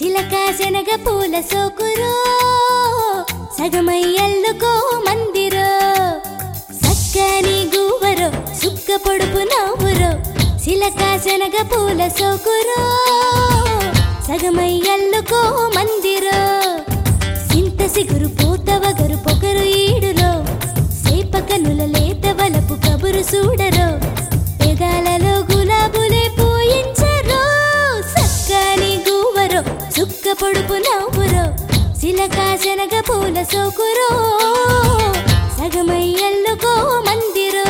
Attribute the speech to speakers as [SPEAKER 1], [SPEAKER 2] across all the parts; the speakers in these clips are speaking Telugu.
[SPEAKER 1] సిలక శనగ పూల సోకురో సగమై ఎల్లుకో మందిరో సక్కని గువ్వరో సుక్క పొడుపు నవ్వురో సిలక శనగ పూల సోకురో సగమై ఎల్లుకో మందిరో సింత సిగురు పూతవగరు పొగరు ఈడులో సేపకనుల లేత వలపు కబురు చూడరో పెదాలలో గులాబులే పూయించరో సక్కని గువ్వరో చుక్క పొడుపు నవ్వురో సిలక శనగ పూల సోకురో సగమై ఎల్లుకో మందిరో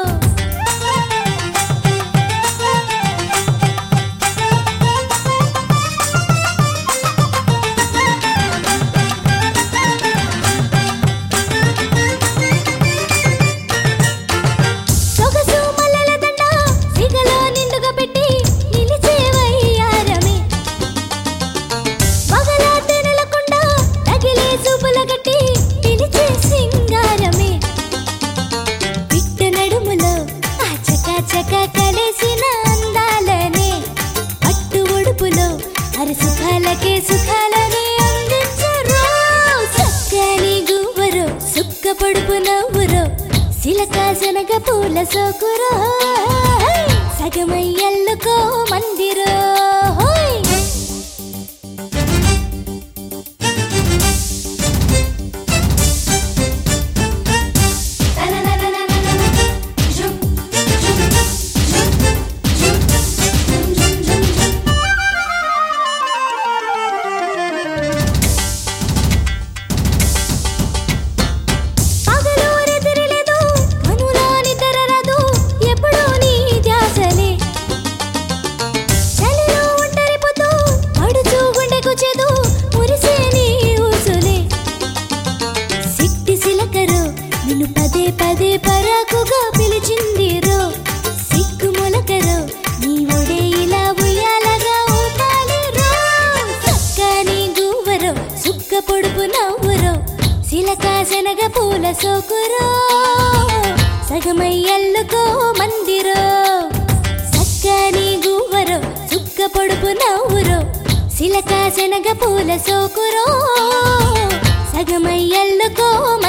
[SPEAKER 1] సొగసు మల్లెల దండ సిగలో నిండుగా పెట్టి నిలిచే వయ్యారమే పగల తెనలకుండ తగిలే చూపుల గట్టి పిలిచే సింగారమే పిట్ట నడుములో ఆ చక చక కలిసిన అందాలనే పట్టు ఒడుపులో అరి సుఖాలకే సుఖాలనే అందించరు సక్కని గువ్వరు సుక్క పొడుపు నవ్వురు సిలక శనగ పూల సోకురో సగమై ఎల్లుకో మందిరో హోయ్ పగలూరెదిరలేదు, కనులోని తెరరదు, ఎప్పుడూ నీ ధ్యాసలే. చలిలో ఒంటరిపోతూ, పడుచు గుండెకు చెదు, మురిసే నీ ఊసులే. సిట్టి సిలకరు, నిన్ను పదే పదే పరాకుగా పిలిచిందిరో సిగ్గు మొలకరు నీ ఒడే ఇలా ఉయ్యాలగా ఊపాలిరో సక్కని గువ్వరు సుక్క పొడుపు నవ్వురో సిలక శనగ పూల సోకురో సగమై ఎల్లుకో మందిరో సక్కని గువ్వరు సుక్క పొడుపు నవ్వురో సిలక శనగ పూల సోకురో సగమై ఎల్లుకో